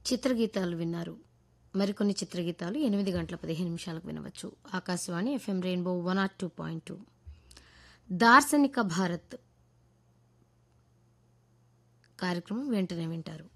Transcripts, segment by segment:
చిత్రగీతాలు విన్నారు మరికొన్ని చిత్రగీతాలు ఎనిమిది గంటల పదిహేను నిమిషాలకు వినవచ్చు Akashvani FM rainbow one R two point two దార్శనిక భారత్ కార్యక్రమం వెంటనే వింటారు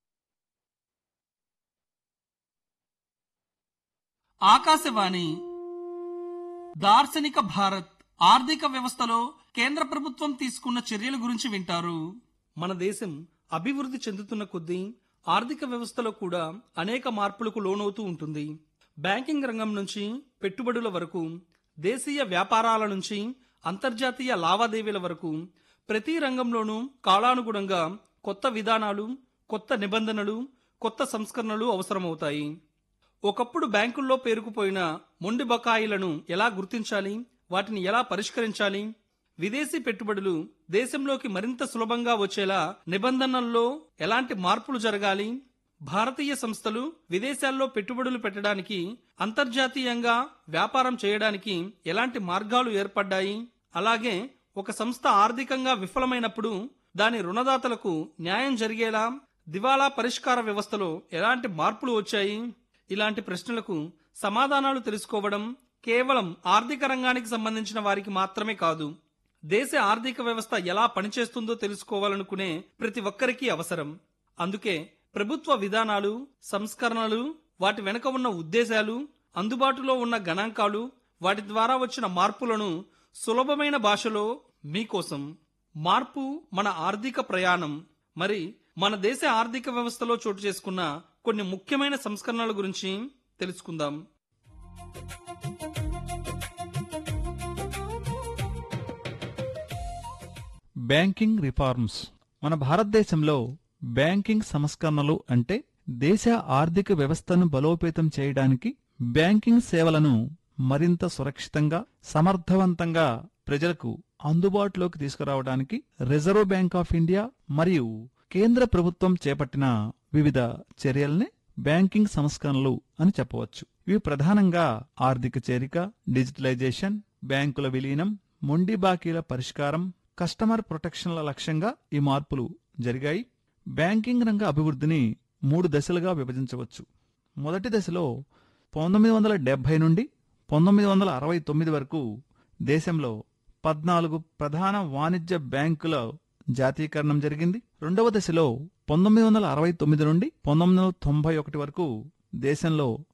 ఆకాశవాణి దార్శనిక భారత్ ఆర్థిక వ్యవస్థలో కేంద్ర ప్రభుత్వం తీసుకున్న చర్యల గురించి వింటారు మన దేశం అభివృద్ధి చెందుతున్న కొద్దీ ఆర్థిక వ్యవస్థలో కూడా అనేక మార్పులకు లోనవుతూ ఉంటుంది బ్యాంకింగ్ రంగం నుంచి పెట్టుబడుల వరకు దేశీయ వ్యాపారాల నుంచి అంతర్జాతీయ లావాదేవీల వరకు ప్రతి రంగంలోనూ కాలానుగుణంగా కొత్త విధానాలు కొత్త నిబంధనలు కొత్త సంస్కరణలు అవసరమవుతాయి ఒకప్పుడు బ్యాంకుల్లో పేరుకుపోయిన మొండి బకాయిలను ఎలా గుర్తించాలి వాటిని ఎలా పరిష్కరించాలి విదేశీ పెట్టుబడులు దేశంలోకి మరింత సులభంగా వచ్చేలా నిబంధనల్లో ఎలాంటి మార్పులు జరగాలి భారతీయ సంస్థలు విదేశాల్లో పెట్టుబడులు పెట్టడానికి అంతర్జాతీయంగా వ్యాపారం చేయడానికి ఎలాంటి మార్గాలు ఏర్పడ్డాయి అలాగే ఒక సంస్థ ఆర్థికంగా విఫలమైనప్పుడు దాని రుణదాతలకు న్యాయం జరిగేలా దివాలా పరిష్కార వ్యవస్థలో ఎలాంటి మార్పులు వచ్చాయి ఇలాంటి ప్రశ్నలకు సమాధానాలు తెలుసుకోవడం కేవలం ఆర్థిక రంగానికి సంబంధించిన వారికి మాత్రమే కాదు దేశ ఆర్థిక వ్యవస్థ ఎలా పనిచేస్తుందో తెలుసుకోవాలనుకునే ప్రతి ఒక్కరికి అవసరం అందుకే ప్రభుత్వ విధానాలు సంస్కరణలు వాటి వెనుక ఉన్న ఉద్దేశాలు అందుబాటులో ఉన్న గణాంకాలు వాటి ద్వారా వచ్చిన మార్పులను సులభమైన భాషలో మీకోసం మార్పు మన ఆర్థిక ప్రయాణం మరి మన దేశ ఆర్థిక వ్యవస్థలో చోటు చేసుకున్న కొన్ని ముఖ్యమైన సంస్కరణల గురించి తెలుసుకుందాం బ్యాంకింగ్ రిఫార్మ్స్ మన భారతదేశంలో బ్యాంకింగ్ సంస్కరణలు అంటే దేశ ఆర్థిక వ్యవస్థను బలోపేతం చేయడానికి బ్యాంకింగ్ సేవలను మరింత సురక్షితంగా సమర్థవంతంగా ప్రజలకు అందుబాటులోకి తీసుకురావడానికి రిజర్వ్ బ్యాంక్ ఆఫ్ ఇండియా మరియు కేంద్ర ప్రభుత్వం చేపట్టిన వివిధ చర్యల్ని బ్యాంకింగ్ సంస్కరణలు అని చెప్పవచ్చు ఇవి ప్రధానంగా ఆర్థిక చేరిక డిజిటలైజేషన్ బ్యాంకుల విలీనం మొండి బాకీల పరిష్కారం కస్టమర్ ప్రొటెక్షన్ల లక్ష్యంగా ఈ మార్పులు జరిగాయి బ్యాంకింగ్ రంగ అభివృద్ధిని మూడు దశలుగా విభజించవచ్చు మొదటి దశలో పంతొమ్మిది వందల డెబ్బై నుండి పంతొమ్మిది వందల అరవై తొమ్మిది వరకు దేశంలో పద్నాలుగు ప్రధాన వాణిజ్య బ్యాంకుల జాతీయకరణం జరిగింది రెండవ దశలో పంతొమ్మిది వందల అరవై తొమ్మిది నుండి పంతొమ్మిది వందల తొంభై ఒకటి వరకు దేశంలో